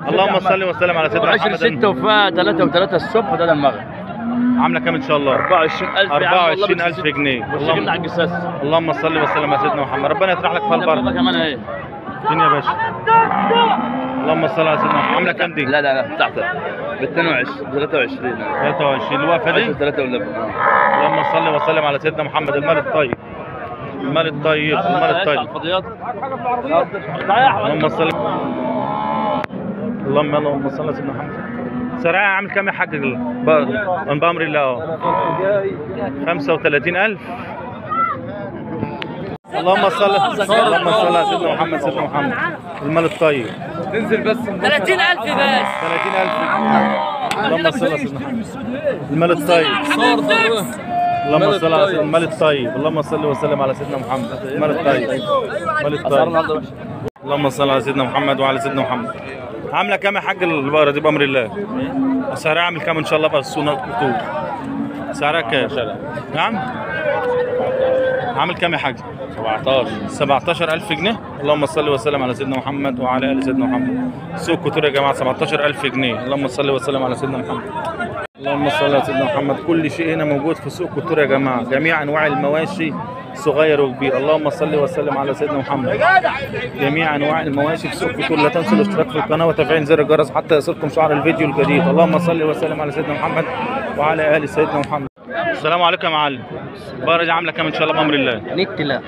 اللهم صل وسلم على سيدنا 10 محمد 6 وفاء 3 و3 الصبح وده المغرب عامله كام ان شاء الله 24000 24000 جنيه اللهم اللهم على القساس اللهم صل وسلم على سيدنا محمد ربنا يطرح لك في البركه كمان ايه فين يا باشا اللهم صل على سيدنا محمد عامله كام دي لا لا لا تحت ب 22 23 23 الوقفه دي 3 ولا اللهم صل وسلم على سيدنا محمد المال الطيب المال الطيب المال الطيب الفضيات اللهم صل اللهم اللهم صل على سيدنا محمد سريع عامل كام يا حاج ب- من بامر الله اهو 35000 اللهم صل اللهم صل على سيدنا محمد سيدنا محمد المال الطيب تنزل بس 30000 بس 30000 اللهم صل على سيدنا محمد المال الطيب اللهم صل على سيدنا المال الطيب اللهم صل وسلم على سيدنا محمد المال الطيب المال الطيب اللهم صل على سيدنا محمد وعلى سيدنا محمد عامله كام يا حاج البقره دي بامر الله سعرها عامل كام ان شاء الله بقى السنه الكتور سعرها كام نعم عامل كام يا حاج 17 17000 جنيه اللهم صل وسلم على سيدنا محمد وعلى ال سيدنا محمد سوق كتور يا جماعه 17000 جنيه اللهم صل وسلم على سيدنا محمد اللهم صل على سيدنا محمد كل شيء هنا موجود في سوق كتور يا جماعه جميع انواع المواشي صغير وكبير اللهم صل وسلم على سيدنا محمد جميع انواع المواشي في سوق كتور لا تنسوا الاشتراك في القناه وتفعيل زر الجرس حتى يصلكم شعر الفيديو الجديد اللهم صل وسلم على سيدنا محمد وعلى ال سيدنا محمد السلام عليكم يا معلم البقره دي عامله كام ان شاء الله بامر الله نكت لا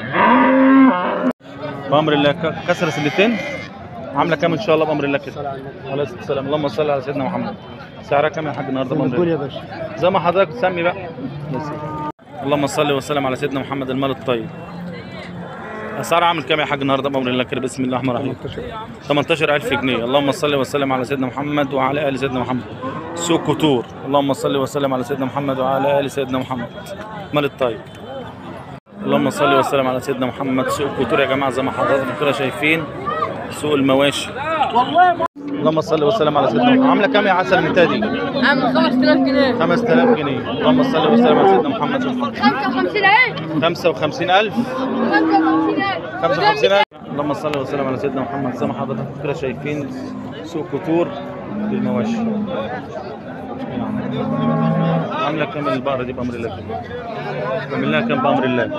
بامر الله ك- كسر سلتين عامله كام ان شاء الله بامر الله كده عليه الصلاه والسلام اللهم صل على سيدنا محمد سعرها كام يا حاج النهارده بامر الله يا باشا زي ما حضرتك تسمي بقى اللهم صل وسلم على سيدنا محمد المال الطيب اسعار عامل كام يا حاج النهارده بامر الله كده بسم الله الرحمن الرحيم 18000 جنيه اللهم صل وسلم على سيدنا محمد وعلى ال سيدنا محمد سوق كتور اللهم صل وسلم على سيدنا محمد وعلى ال سيدنا محمد مال الطيب اللهم صل وسلم على سيدنا محمد سوق كتور يا جماعه زي ما حضراتكم كده شايفين سوق المواشي اللهم صل وسلم على سيدنا محمد عامله كام يا عسل من تادي عم 5000 جنيه 5000 جنيه اللهم صل وسلم على سيدنا محمد 55 عين 55000 55000 55000 اللهم صل وسلم على سيدنا محمد زي ما حضراتكم كده شايفين سوق كتور للمواشي عامله كام البقره دي بامر الله كده عامل لها كام بامر الله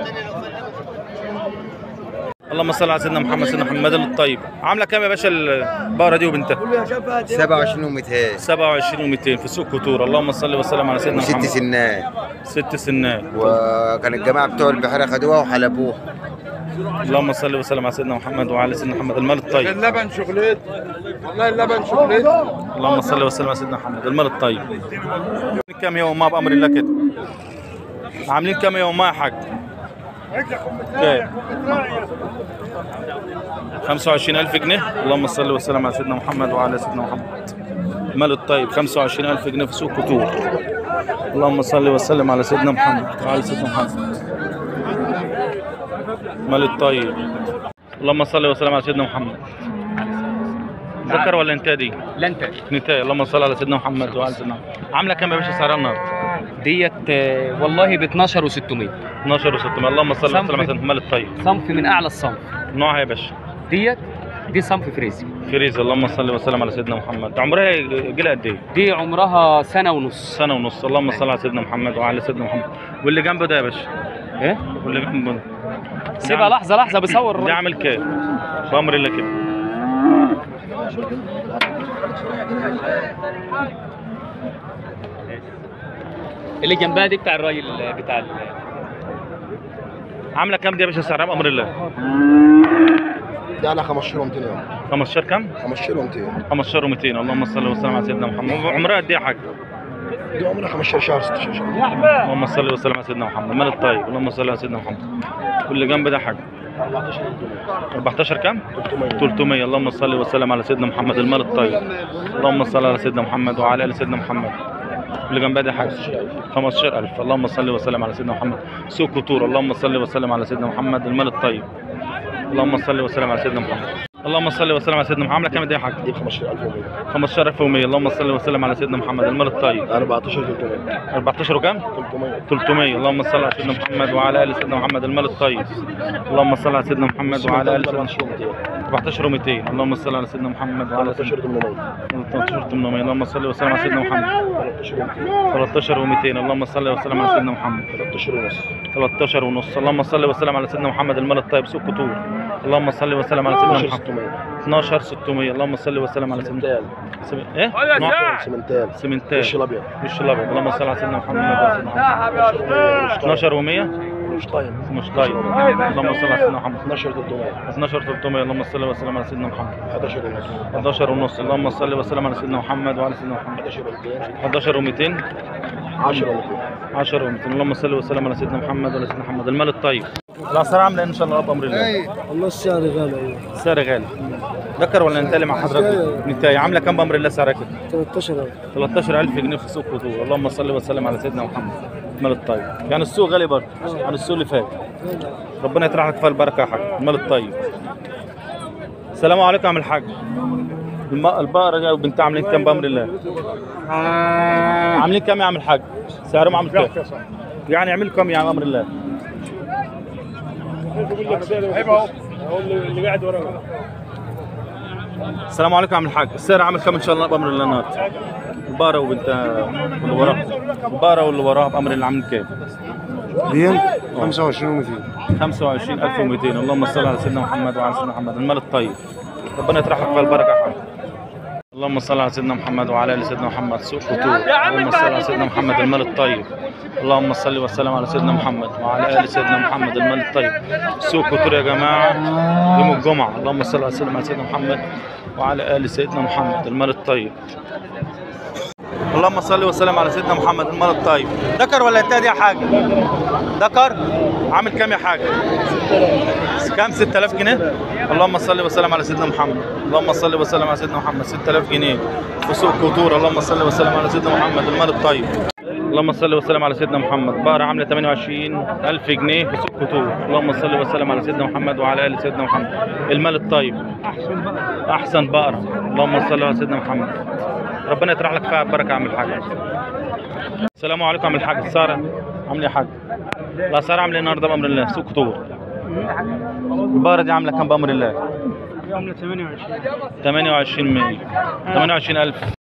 اللهم صل على سيدنا محمد سيدنا محمد الطيب عامله كام يا باشا البقره دي وبنتها 27 و200 27 و200 في سوق كتور اللهم صل وسلم على سيدنا وست محمد سنات ست سنات وكان الجماعه بتوع البحيره خدوها وحلبوها اللهم صل وسلم على سيدنا محمد وعلى سيدنا محمد المال الطيب اللبن شغلت والله اللبن شغلت اللهم صل وسلم على سيدنا محمد المال الطيب كم يوم ما بامر الله كده عاملين كم يوم ما يا حاج كام 25000 جنيه اللهم صل وسلم على سيدنا محمد وعلى سيدنا محمد المال الطيب 25000 جنيه في سوق كتور اللهم صل وسلم على سيدنا محمد وعلى سيدنا محمد المال الطيب اللهم صل وسلم على سيدنا محمد ذكر ولا انت دي؟ لا انت نتاية اللهم صل على سيدنا محمد وعلى سيدنا محمد عامله كام يا باشا سعرها النهارده؟ ديت آه، والله ب 12 و600 12 و600 اللهم صل وسلم على سيدنا محمد الطيب صنف من اعلى الصنف نوعها يا باشا ديت دي صنف فريزي فريزة اللهم صل وسلم على سيدنا محمد عمرها جيل قد ايه؟ دي عمرها سنه ونص سنة ونص اللهم صل على سيدنا محمد وعلى سيدنا محمد واللي جنبه ده يا باشا ايه واللي جنبه ده سيبها لحظه لحظه بصور ده عامل كام؟ بأمر الله كده اللي جنبها دي بتاع الراجل بتاع ال- عامله كام دي يا باشا سعرها بأمر الله؟ ده على 15 و200 يوم 15 كام؟ 15 و200 15 و200 اللهم صل وسلم على سيدنا محمد عمرها قد ايه يا حاج؟ دي عمرها 15 شهر 16 شهر اللهم صل وسلم على سيدنا محمد مال الطيب اللهم صل على سيدنا محمد واللي جنب ده حاجه 14 كام 300 اللهم صل وسلم على سيدنا محمد المال الطيب اللهم صل على سيدنا محمد وعلى ال سيدنا محمد اللي جنبها ده حاجه 15000 اللهم صل وسلم على سيدنا محمد سوق كتور اللهم صل وسلم على سيدنا محمد المال الطيب اللهم صل وسلم على سيدنا محمد اللهم صل وسلم على سيدنا محمد عامله كام دي يا حاج دي ب 15100 15100 اللهم صل وسلم على سيدنا محمد المال الطيب 14 300 14 وكام 300 300 اللهم صل على سيدنا محمد وعلى ال سيدنا محمد المال الطيب اللهم صل على سيدنا محمد وعلى ال سيدنا 14 و200 اللهم صل على سيدنا محمد وعلى 13 سيدنا 800 13 800 اللهم صل وسلم على سيدنا محمد 13 200 13 و200 اللهم صل وسلم على سيدنا محمد 13 ونص 13 ونص اللهم صل وسلم على سيدنا محمد المال الطيب سوق كتور اللهم صل وسلم على سيدنا 12 محمد 600 12 600 اللهم صل وسلم على سيدنا سمنتال سم... ايه نوع- سمنتال سمنتال وش الابيض وش الابيض اللهم صل على سيدنا محمد وعلى سيدنا محمد 12 و100 مش طايم مش طيب اللهم صل على سيدنا محمد 12 300 12 300 اللهم صل وسلم على سيدنا محمد 11 ونص 11 ونص اللهم صل وسلم على سيدنا محمد وعلى سيدنا محمد 11 200 11 و200 10 200 10 و200 اللهم صل وسلم على سيدنا محمد وعلى سيدنا محمد المال الطيب الاسعار عامله إيه ان شاء الله بامر الله والله السعر غالي السعر غالي ذكر ولا نتالي مع حضرتك نتاي عامله كام بامر الله سعرها كده 13 13000 جنيه في سوق كتور اللهم صل وسلم على سيدنا محمد المال الطيب يعني السوق غالي برضه عن السوق اللي فات ربنا يطرح لك فيها البركه يا حاج المال الطيب السلام عليكم يا عم الحاج الم- البقره دي وبنتها عاملين كام بامر الله عاملين كام يا عم الحاج سعرهم عامل كام يعني يعملوا كام يا عم امر الله السلام عليكم يا عم الحاج السعر عامل كام ان شاء الله بامر الله النهارده البقره وبنتها واللي وراها البقره واللي وراها بامر الله عاملين كام دين 25 و200 25200 اللهم صل على سيدنا محمد وعلى سيدنا محمد المال الطيب ربنا يطرح لك فيها البركه يا حاج اللهم صل على سيدنا محمد وعلى ال سيدنا محمد سوق كتور اللهم صل على سيدنا محمد المال الطيب اللهم صل وسلم على سيدنا محمد وعلى ال سيدنا محمد المال الطيب سوق كتور يا جماعه يوم الجمعه اللهم صل على سيدنا على سيدنا محمد وعلى ال سيدنا محمد المال الطيب اللهم صل وسلم على سيدنا محمد المال الطيب ذكر ولا انتهى يا حاجه ذكر عامل كام يا حاجه كام 6000 جنيه اللهم صل وسلم على سيدنا محمد اللهم صل وسلم على سيدنا محمد 6000 جنيه في سوق كوتور اللهم صل وسلم على سيدنا محمد المال الطيب اللهم صل وسلم على سيدنا محمد بقرة عاملة 28000 جنيه في سوق كوتور اللهم صل وسلم على سيدنا محمد وعلى آل سيدنا محمد المال الطيب أحسن بقرة اللهم صل على سيدنا محمد ربنا يطرح لك فيها البركة يا عم الحاج السلام عليكم يا عم الحاج سارة عامل ايه يا حاج الأسعار عاملة ايه النهارده بأمر الله سوق كوتور البقرة دي عاملة كام بأمر الله؟ عامله 28 28 100 28000